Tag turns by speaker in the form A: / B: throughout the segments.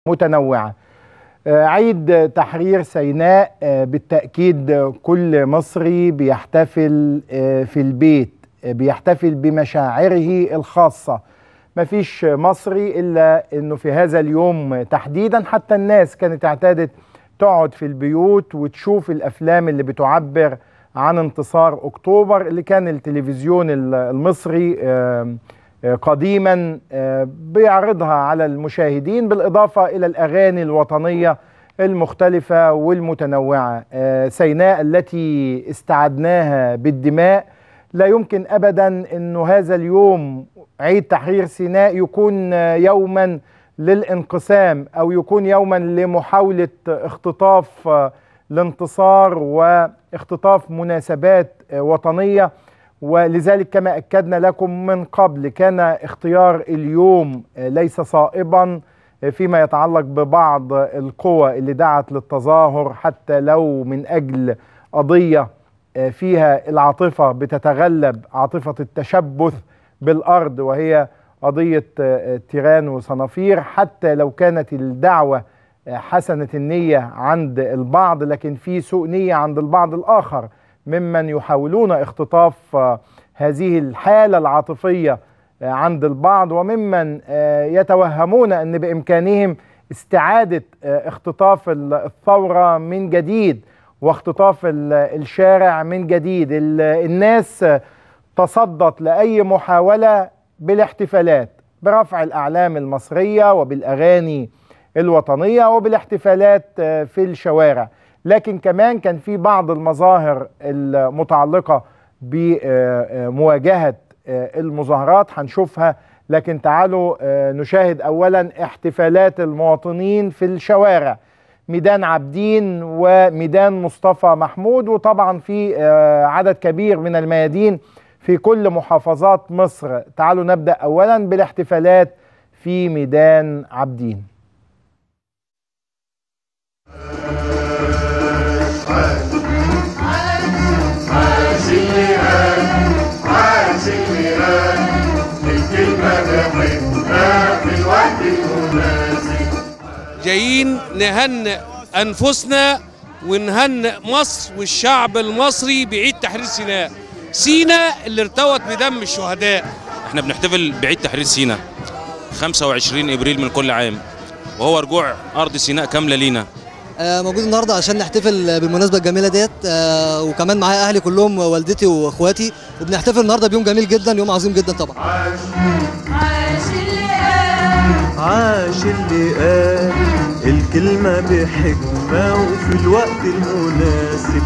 A: متنوعة عيد تحرير سيناء بالتأكيد كل مصري بيحتفل في البيت بيحتفل بمشاعره الخاصة مفيش مصري إلا أنه في هذا اليوم تحديدا حتى الناس كانت اعتادت تقعد في البيوت وتشوف الأفلام اللي بتعبر عن انتصار أكتوبر اللي كان التلفزيون المصري قديما بيعرضها على المشاهدين بالإضافة إلى الأغاني الوطنية المختلفة والمتنوعة سيناء التي استعدناها بالدماء لا يمكن أبدا أنه هذا اليوم عيد تحرير سيناء يكون يوما للانقسام أو يكون يوما لمحاولة اختطاف الانتصار واختطاف مناسبات وطنية ولذلك كما أكدنا لكم من قبل كان اختيار اليوم ليس صائبا فيما يتعلق ببعض القوى اللي دعت للتظاهر حتى لو من أجل قضية فيها العاطفة بتتغلب عاطفة التشبث بالأرض وهي قضية تيران وصنافير حتى لو كانت الدعوة حسنة النية عند البعض لكن في سوء نية عند البعض الآخر ممن يحاولون اختطاف هذه الحالة العاطفية عند البعض وممن يتوهمون أن بإمكانهم استعادة اختطاف الثورة من جديد واختطاف الشارع من جديد الناس تصدت لأي محاولة بالاحتفالات برفع الأعلام المصرية وبالأغاني الوطنية وبالاحتفالات في الشوارع لكن كمان كان في بعض المظاهر المتعلقة بمواجهة المظاهرات هنشوفها لكن تعالوا نشاهد أولا احتفالات المواطنين في الشوارع ميدان عابدين وميدان مصطفى محمود وطبعا في عدد كبير من الميادين في كل محافظات مصر تعالوا نبدأ أولا بالاحتفالات في ميدان عابدين
B: جايين نهنئ انفسنا ونهنئ مصر والشعب المصري بعيد تحرير سيناء سيناء اللي ارتوت بدم الشهداء
C: احنا بنحتفل بعيد تحرير سيناء 25 ابريل من كل عام وهو رجوع ارض سيناء كامله لينا
D: آه موجود النهارده عشان نحتفل بالمناسبه الجميله ديت آه وكمان معايا اهلي كلهم والدتي واخواتي وبنحتفل النهارده بيوم جميل جدا يوم عظيم جدا طبعا
E: عاش اللي قال عاش اللي قال الكلمة بحكمة وفي الوقت المناسب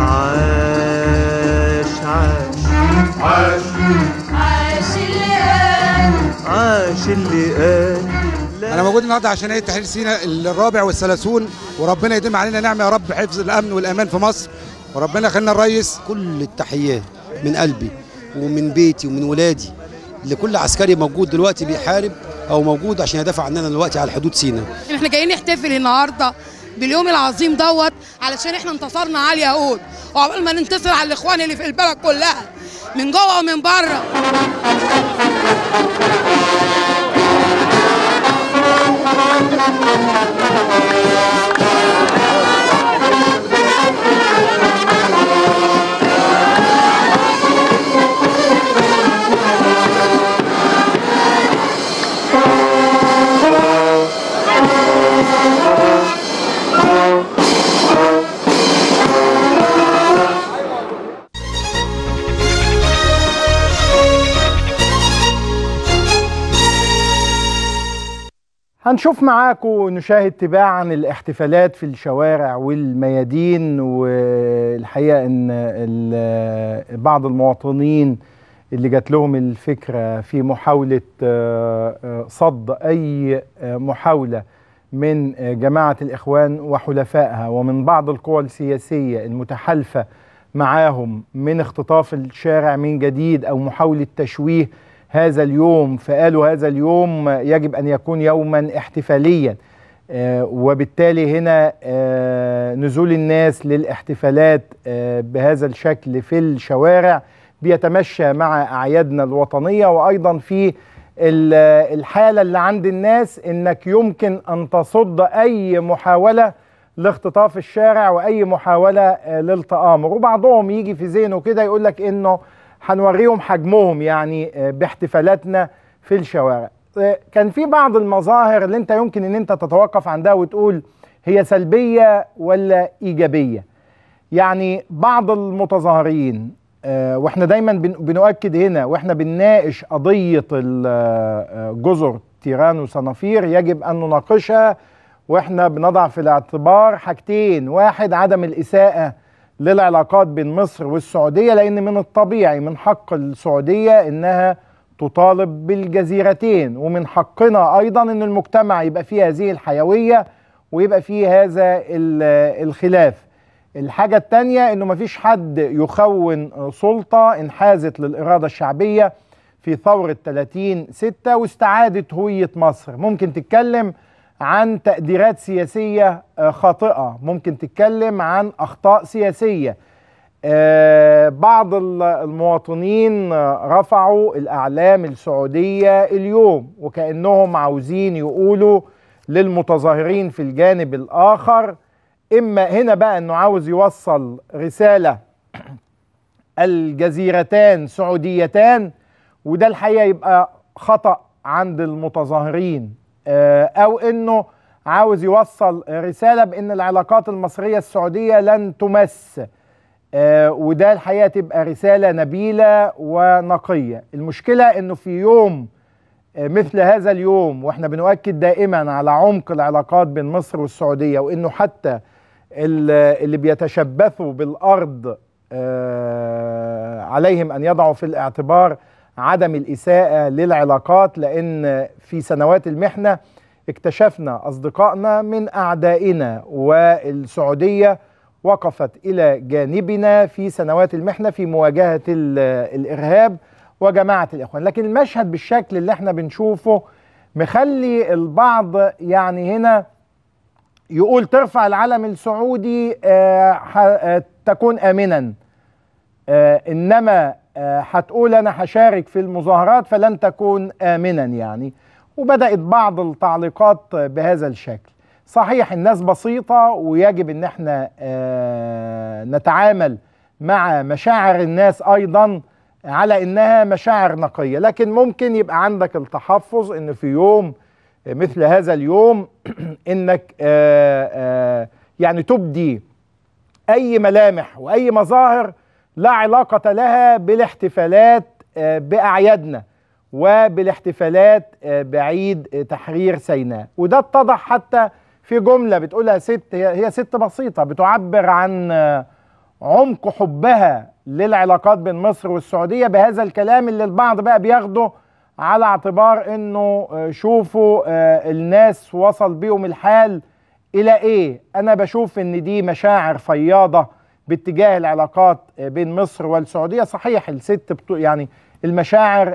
E: عاش عاش
F: عاش
E: عاش اللي قال
F: عاش اللي قال
G: انا موجود النهارده عشان عيد تحرير سيناء الرابع والثلاثون وربنا يديم علينا نعمه يا رب حفظ الامن والامان في مصر وربنا يخلينا الريس
H: كل التحيات من قلبي ومن بيتي ومن ولادي لكل عسكري موجود دلوقتي بيحارب او موجود عشان يدافع عننا دلوقتي على حدود سيناء
I: احنا جايين نحتفل النهارده باليوم العظيم دوت علشان احنا انتصرنا على اليهود وعقبال ما ننتصر على الاخوان اللي في البلد كلها من جوه ومن بره
A: هنشوف معاكم نشاهد تباعا الاحتفالات في الشوارع والميادين والحقيقه ان بعض المواطنين اللي جات لهم الفكره في محاوله صد اي محاوله من جماعه الاخوان وحلفائها ومن بعض القوى السياسيه المتحالفه معاهم من اختطاف الشارع من جديد او محاوله تشويه هذا اليوم فقالوا هذا اليوم يجب ان يكون يوما احتفاليا آه وبالتالي هنا آه نزول الناس للاحتفالات آه بهذا الشكل في الشوارع بيتمشى مع اعيادنا الوطنيه وايضا في ال- الحاله اللي عند الناس انك يمكن ان تصد اي محاوله لاختطاف الشارع واي محاوله آه، للتآمر وبعضهم يجي في ذهنه كده يقول لك انه هنوريهم حجمهم يعني آه، باحتفالاتنا في الشوارع آه، كان في بعض المظاهر اللي انت يمكن ان انت تتوقف عندها وتقول هي سلبيه ولا ايجابيه يعني بعض المتظاهرين آه، واحنا دايما بن- بنؤكد هنا واحنا بنناقش قضيه ال- آه، جزر تيران وصنافير يجب ان نناقشها واحنا بنضع في الاعتبار حاجتين واحد عدم الاساءه للعلاقات بين مصر والسعوديه لان من الطبيعي من حق السعوديه انها تطالب بالجزيرتين ومن حقنا ايضا ان المجتمع يبقى فيه هذه الحيويه ويبقى فيه هذا ال- الخلاف الحاجة التانية انه مفيش حد يخون سلطة انحازت للإرادة الشعبية في ثورة 30 ستة واستعادة هوية مصر ممكن تتكلم عن تقديرات سياسية آه، خاطئة ممكن تتكلم عن أخطاء سياسية آه، بعض ال- المواطنين آه، رفعوا الأعلام السعودية اليوم وكأنهم عاوزين يقولوا للمتظاهرين في الجانب الآخر إما هنا بقى أنه عاوز يوصل رسالة الجزيرتان سعوديتان وده الحقيقة يبقى خطأ عند المتظاهرين آه، أو أنه عاوز يوصل رسالة بأن العلاقات المصرية السعودية لن تمس آه، وده الحقيقه تبقى رساله نبيله ونقيه المشكله انه في يوم آه، مثل هذا اليوم واحنا بنؤكد دائما على عمق العلاقات بين مصر والسعوديه وانه حتى ال- اللي بيتشبثوا بالارض آه، عليهم ان يضعوا في الاعتبار عدم الاساءه للعلاقات لان في سنوات المحنه اكتشفنا اصدقائنا من اعدائنا والسعوديه وقفت الى جانبنا في سنوات المحنه في مواجهه ال- الارهاب وجماعه الاخوان لكن المشهد بالشكل اللي احنا بنشوفه مخلي البعض يعني هنا يقول ترفع العلم السعودي آه، ح- آه، تكون امنا آه، انما آه، هتقول انا هشارك في المظاهرات فلن تكون امنا يعني وبدات بعض التعليقات بهذا الشكل صحيح الناس بسيطه ويجب ان احنا آه، نتعامل مع مشاعر الناس ايضا على انها مشاعر نقيه لكن ممكن يبقى عندك التحفظ ان في يوم مثل هذا اليوم انك آه، آه، يعني تبدي اي ملامح واي مظاهر لا علاقه لها بالاحتفالات آه، باعيادنا وبالاحتفالات آه، بعيد آه، تحرير سيناء وده اتضح حتى في جمله بتقولها ست هي هي ست بسيطه بتعبر عن آه، عمق حبها للعلاقات بين مصر والسعوديه بهذا الكلام اللي البعض بقى بياخده على اعتبار انه آه، شوفوا آه، الناس وصل بيهم الحال الى ايه انا بشوف ان دي مشاعر فياضه باتجاه العلاقات آه، بين مصر والسعوديه صحيح الست بتو يعني المشاعر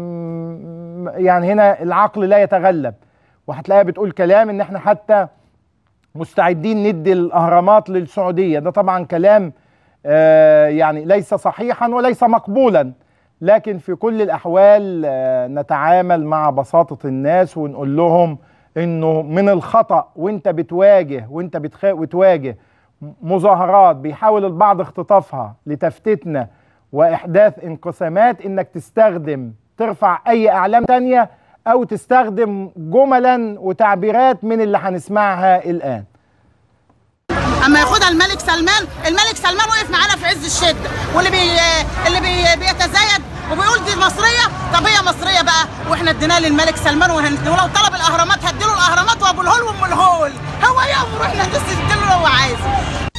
A: آم، يعني هنا العقل لا يتغلب وهتلاقيها بتقول كلام ان احنا حتى مستعدين ندي الاهرامات للسعوديه ده طبعا كلام آه، يعني ليس صحيحا وليس مقبولا لكن في كل الاحوال آه، نتعامل مع بساطه الناس ونقول لهم انه من الخطا وانت بتواجه وانت بتخ... بتواجه مظاهرات بيحاول البعض اختطافها لتفتتنا واحداث انقسامات انك تستخدم ترفع اي اعلام تانية او تستخدم جملا وتعبيرات من اللي هنسمعها الان
J: اما ياخدها الملك سلمان الملك سلمان وقف معانا في عز الشده واللي بي اللي بي بيتزايد وبيقول دي مصريه طب هي مصريه بقى واحنا اديناها للملك سلمان وهن- ولو طلب الاهرامات هديله الاهرامات وابو الهول وام الهول هو يامر احنا نديله اللي هو عايزه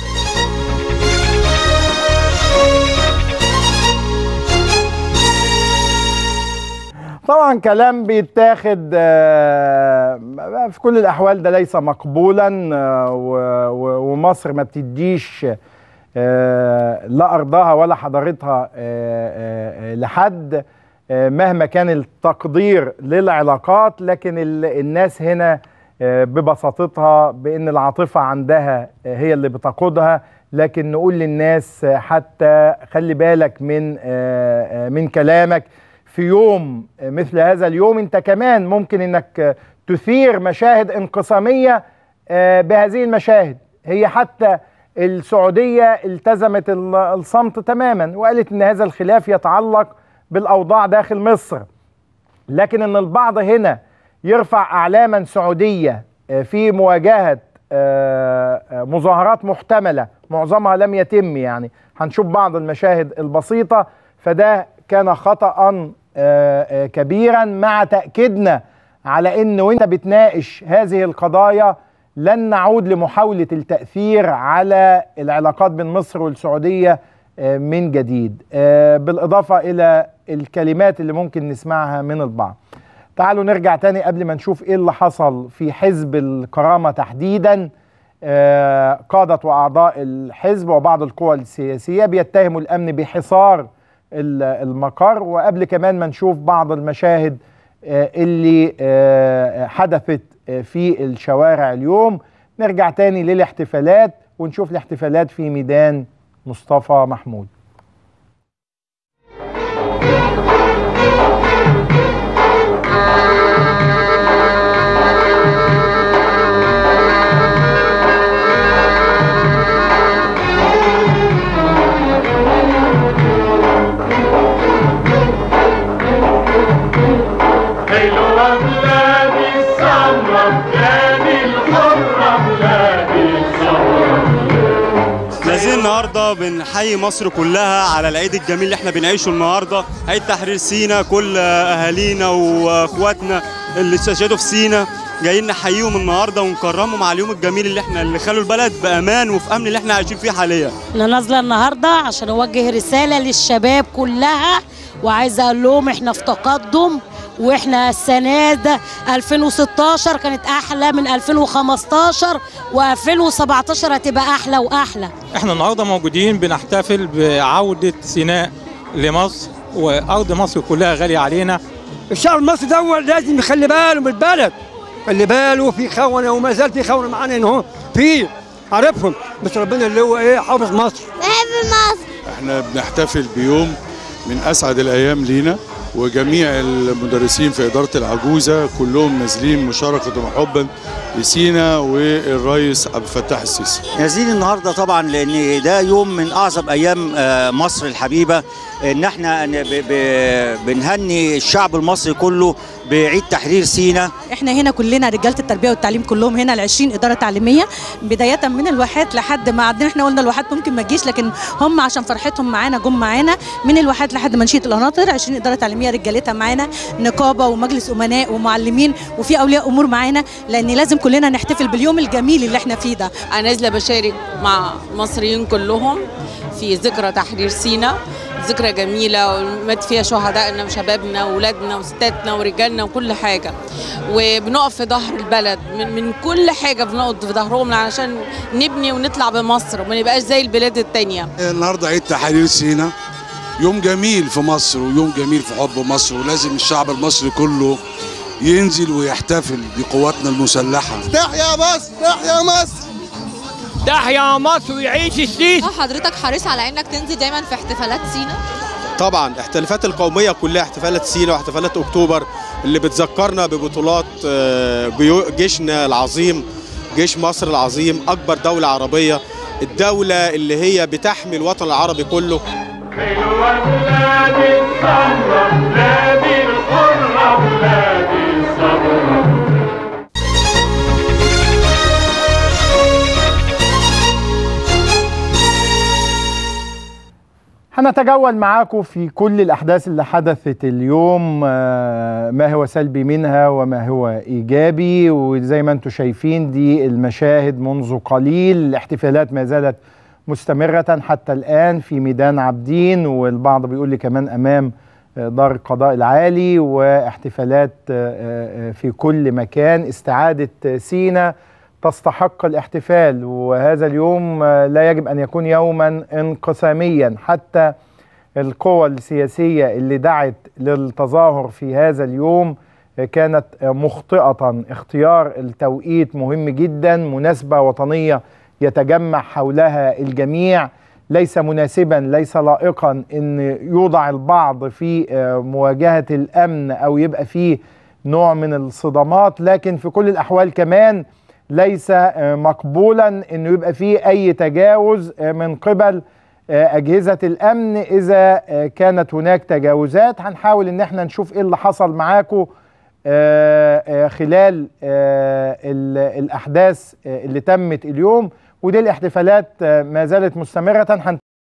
A: طبعا كلام بيتاخد آه، في كل الاحوال ده ليس مقبولا آه، و- و- ومصر ما بتديش آه، لا ارضها ولا حضارتها آه، آه، آه، لحد آه، مهما كان التقدير للعلاقات لكن ال- الناس هنا آه، ببساطتها بان العاطفه عندها آه، هي اللي بتقودها لكن نقول للناس آه، حتى خلي بالك من آه، آه، من كلامك في يوم مثل هذا اليوم انت كمان ممكن انك تثير مشاهد انقساميه آه، بهذه المشاهد هي حتى السعوديه التزمت ال- الصمت تماما وقالت ان هذا الخلاف يتعلق بالاوضاع داخل مصر لكن ان البعض هنا يرفع اعلاما سعوديه آه، في مواجهه آه، آه، مظاهرات محتمله معظمها لم يتم يعني هنشوف بعض المشاهد البسيطه فده كان خطا آه، آه، كبيرا مع تاكيدنا على ان وانت بتناقش هذه القضايا لن نعود لمحاوله التاثير على العلاقات بين مصر والسعوديه آه، من جديد آه، بالاضافه الى الكلمات اللي ممكن نسمعها من البعض تعالوا نرجع تاني قبل ما نشوف ايه اللي حصل في حزب الكرامة تحديدا آه، قادة وأعضاء الحزب وبعض القوى السياسية بيتهموا الأمن بحصار ال- المقر وقبل كمان ما نشوف بعض المشاهد آه، اللي آه، حدثت آه، في الشوارع اليوم نرجع تاني للاحتفالات ونشوف الاحتفالات في ميدان مصطفى محمود
E: حلوة بلادي السمرة بلادي الحرة بلادي السمرة
K: نازلين النهارده بنحيي مصر كلها على العيد الجميل اللي احنا بنعيشه النهارده عيد تحرير سينا كل اهالينا واخواتنا اللي استشهدوا في سينا جايين نحييهم النهارده ونكرمهم على اليوم الجميل اللي احنا اللي خلوا البلد بامان وفي امن اللي احنا عايشين فيه حاليا
L: انا نازله النهارده عشان اوجه رساله للشباب كلها وعايزه اقول لهم احنا في تقدم واحنا السنه ده 2016 كانت احلى من 2015 و2017 هتبقى احلى واحلى
M: احنا النهارده موجودين بنحتفل بعودة سيناء لمصر وارض مصر كلها غالية علينا
N: الشعب المصري ده لازم يخلي باله من البلد خلي باله في خونه وما زال في خونه معانا ان هو في عارفهم بس ربنا اللي هو ايه حافظ مصر
O: بحب مصر
P: احنا بنحتفل بيوم من اسعد الايام لينا وجميع المدرسين في اداره العجوزه كلهم نازلين مشاركه وحبا لسينا والرئيس عبد الفتاح السيسي
Q: نازلين النهارده طبعا لان ده يوم من اعظم ايام آه، مصر الحبيبه ان احنا ن- ب- ب- بنهني الشعب المصري كله بعيد تحرير سينا
R: احنا هنا كلنا رجاله التربيه والتعليم كلهم هنا ال 20 اداره تعليميه بدايه من الواحات لحد ما عندنا احنا قلنا الواحات ممكن ما تجيش لكن هم عشان فرحتهم معانا جم معانا من الواحات لحد منشيه القناطر 20 اداره تعليميه رجالتها معانا نقابه ومجلس امناء ومعلمين وفي اولياء امور معانا لان لازم كلنا نحتفل باليوم الجميل اللي احنا فيه ده
S: أنا نازلة بشارك مع المصريين كلهم في ذكرى تحرير سينا ذكرى جميلة ومات فيها شهدائنا وشبابنا وولادنا وستاتنا ورجالنا وكل حاجة وبنقف في ظهر البلد من, من كل حاجة بنقف في ظهرهم علشان نبني ونطلع بمصر وما نبقاش زي البلاد التانية
T: النهارده عيد تحرير سينا يوم جميل في مصر ويوم جميل في حب مصر ولازم الشعب المصري كله ينزل ويحتفل بقواتنا المسلحه
U: تحيا مصر تحيا مصر
V: تحيا مصر ويعيش السيسي
W: حضرتك حريص على انك تنزل دايما في احتفالات سينا
X: طبعا احتفالات القوميه كلها احتفالات سينا واحتفالات اكتوبر اللي بتذكرنا ببطولات آه، جيو- جيشنا العظيم جيش مصر العظيم اكبر دوله عربيه الدوله اللي هي بتحمي الوطن العربي كله
E: حلوة بلادي السمرة بلادي الحرة بلادي السمرة
A: هنتجول معاكم في كل الأحداث اللي حدثت اليوم آه، ما هو سلبي منها وما هو إيجابي وزي ما انتم شايفين دي المشاهد منذ قليل الاحتفالات ما زالت مستمرة حتى الآن في ميدان عابدين والبعض بيقول لي كمان أمام آه، دار القضاء العالي واحتفالات آه، آه، في كل مكان استعادة آه، سينا تستحق الاحتفال وهذا اليوم آه، لا يجب ان يكون يوما انقساميا حتى القوى السياسيه اللي دعت للتظاهر في هذا اليوم آه، كانت آه، مخطئه اختيار التوقيت مهم جدا مناسبه وطنيه يتجمع حولها الجميع ليس مناسبا ليس لائقا ان يوضع البعض في آه، مواجهه الامن او يبقى فيه نوع من الصدامات لكن في كل الاحوال كمان ليس آه، مقبولا انه يبقى فيه اي تجاوز آه، من قبل آه، اجهزه الامن اذا آه، كانت هناك تجاوزات هنحاول ان احنا نشوف ايه اللي حصل معاكم آه، آه، خلال آه، ال- الاحداث آه، اللي تمت اليوم ودي الاحتفالات آه، ما زالت مستمره هن